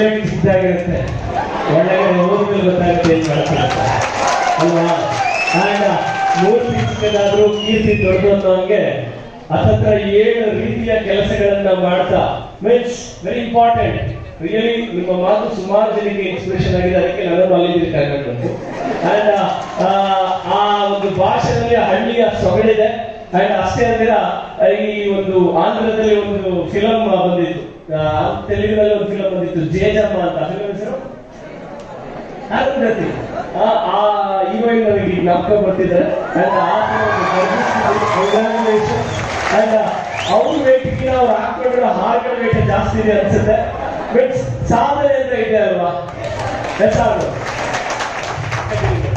result ಸಿದ್ಧಾಗಿರುತ್ತೆ ಒಳಗಡೆ ಹೋದ್ಮೇಲೆ ಗೊತ್ತಾಗುತ್ತೆ ಏನ್ ಮಾಡ್ತಾರೆ ಅಲ್ವಾ ಆಗ ಮೂರ್ತಿ ಚಿಕ್ಕದಾದ್ರೂ ಕೀರ್ತಿ ದೊಡ್ಡದು ಅನ್ನೋಂಗೆ ಹತ್ತತ್ರ ಏಳು ರೀತಿಯ ಕೆಲಸಗಳನ್ನ ಮಾಡ್ತಾ ಮೀನ್ಸ್ ವೆರಿ ಇಂಪಾರ್ಟೆಂಟ್ ರಿಯಲಿ ನಿಮ್ಮ ಮಾತು ಸುಮಾರು ಜನಕ್ಕೆ ಇನ್ಸ್ಪಿರೇಷನ್ ಆಗಿದೆ ಅದಕ್ಕೆ ನಾನು ಅಲ್ಲಿ ಬಂತು ಅಂಡ್ ಆ ಒಂದು ಭಾಷೆಯಲ್ಲಿ ಹಳ್ಳಿಯ ಸೊಗಡಿದೆ ಅಂಡ್ ಅಷ್ಟೇ ಅಂದಿರ ಈ ಒಂದು ಆಂಧ್ರದಲ್ಲಿ ಒಂದು ಫಿಲಂ ಬಂದಿತ್ತು ಆ, ತೆಲುಗಿನಲ್ಲಿ ಒಂದು ಫಿಲಂ ಬಂದಿತ್ತು ಜೇಜಮ್ಮ ಅಂತ ಫಿಲಂ ಹೆಸರು ಅರುಂಧತಿ ಆ ಆ ಹೀರೋಯಿನ್ ನನಗೆ ಈಗ ಜ್ಞಾಪಕ ಬರ್ತಿದ್ದಾರೆ ಅಂಡ್ ಅಂಡ್ ಅವ್ರ ವೇಟಿಗೆ ಅವ್ರು ಹಾಕೊಂಡಿರೋ ಹಾರ್ಗಳ ವೇಟ್ ಜಾಸ್ತಿ ಇದೆ ಅನ್ಸುತ್ತೆ ಬಟ್ ಸಾಧನೆ ಅಂತ ಇದೆ ಅಲ್ವಾ ಹೆಚ್ಚಾದ್ರು